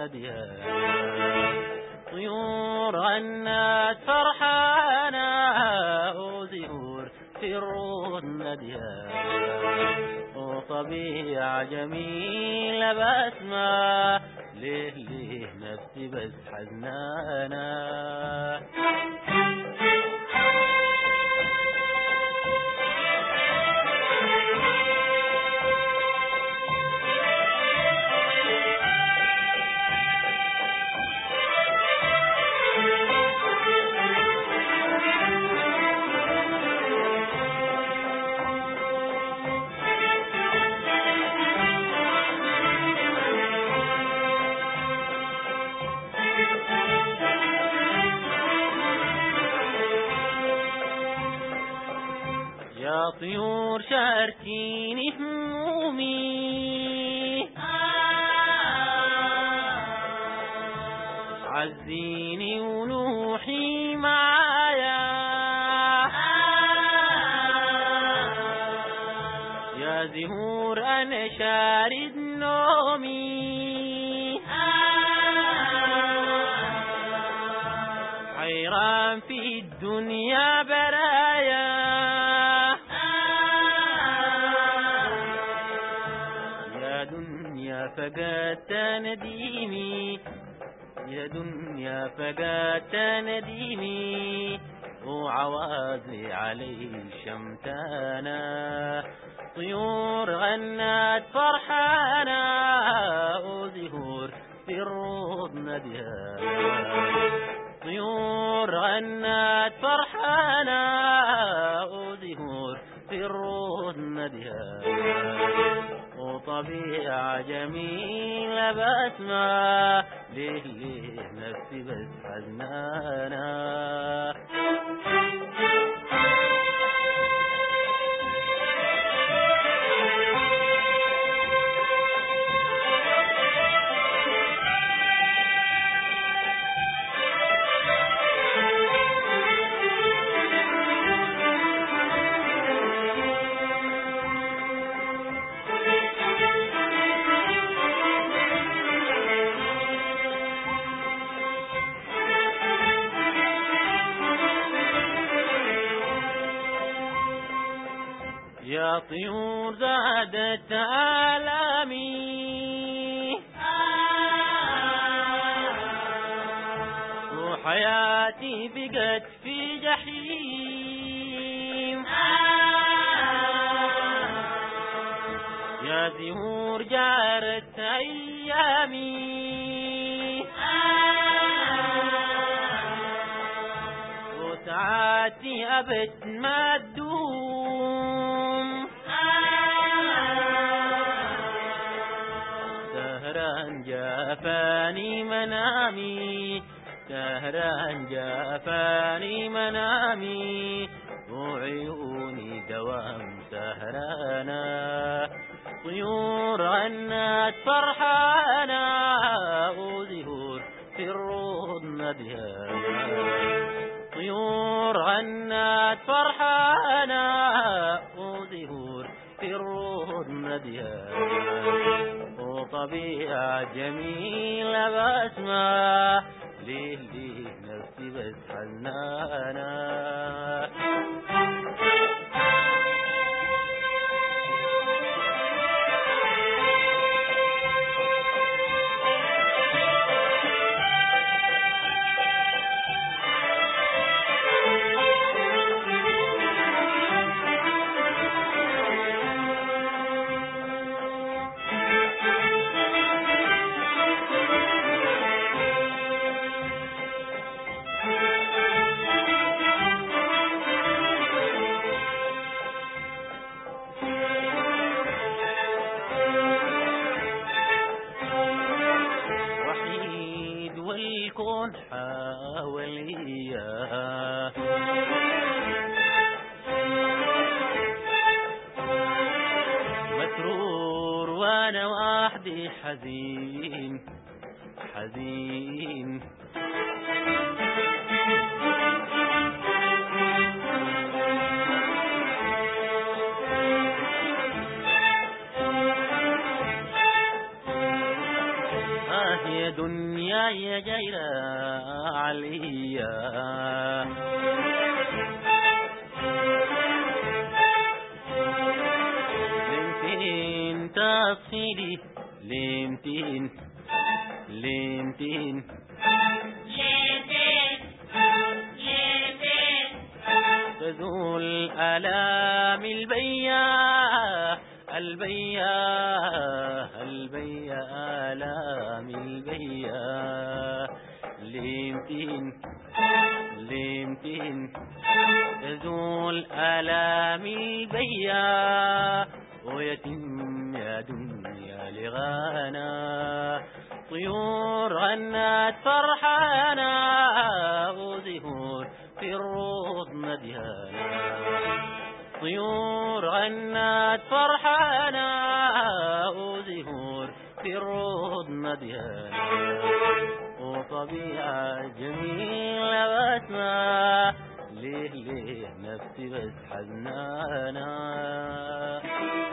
نديا طيور غنت فرحانة وزهور في الرود نديا وطبيعة جميلة بسمة ليه ليه نفسي بس حزنانة يا طيور شاركيني همومي عزيني ونوحي معايا يا زهور انا شارد نومي حيران في الدنيا برايا يا دنيا فقدت نديمي يا دنيا فقدت نديمي وعوازي علي شمتانا طيور غنت فرحانة وزهور في الروض نديها طيور غنت فرحانة وزهور في الروض نديها وطبيعة جميلة بسمة ليه ليه نفسي بس حزنانة يا طيور زادت آلامي وحياتي بقت في جحيم يا زهور جارت أيامي وساعاتي أبد ما تدوم سهران جافاني منامي سهران جافاني منامي وعيوني دوام سهرانا طيور غنت فرحانة وزهور في الروض نديها طيور غنت فرحانة وزهور في الروض نديها وطبيعة جميلة بسمة ليه ليه نفسي بس حزنانة وحيد والكون حواليا مسرور وانا وحدي حزين حزين يا دنيا يا جيرة عليا لمتين تصفيلي لمتين لمتين تزول آلام البيا البيا البيا آلام البيا لمتين لمتين تزول آلام البيا ويتم يا دنيا لغانا طيور غنت فرحانا وزهور في الروض مديانا طيور غنت فرحانا وزهور في الروض مديانا وطبيعة جميلة بسمة ليه ليه نفسي بس حزنانة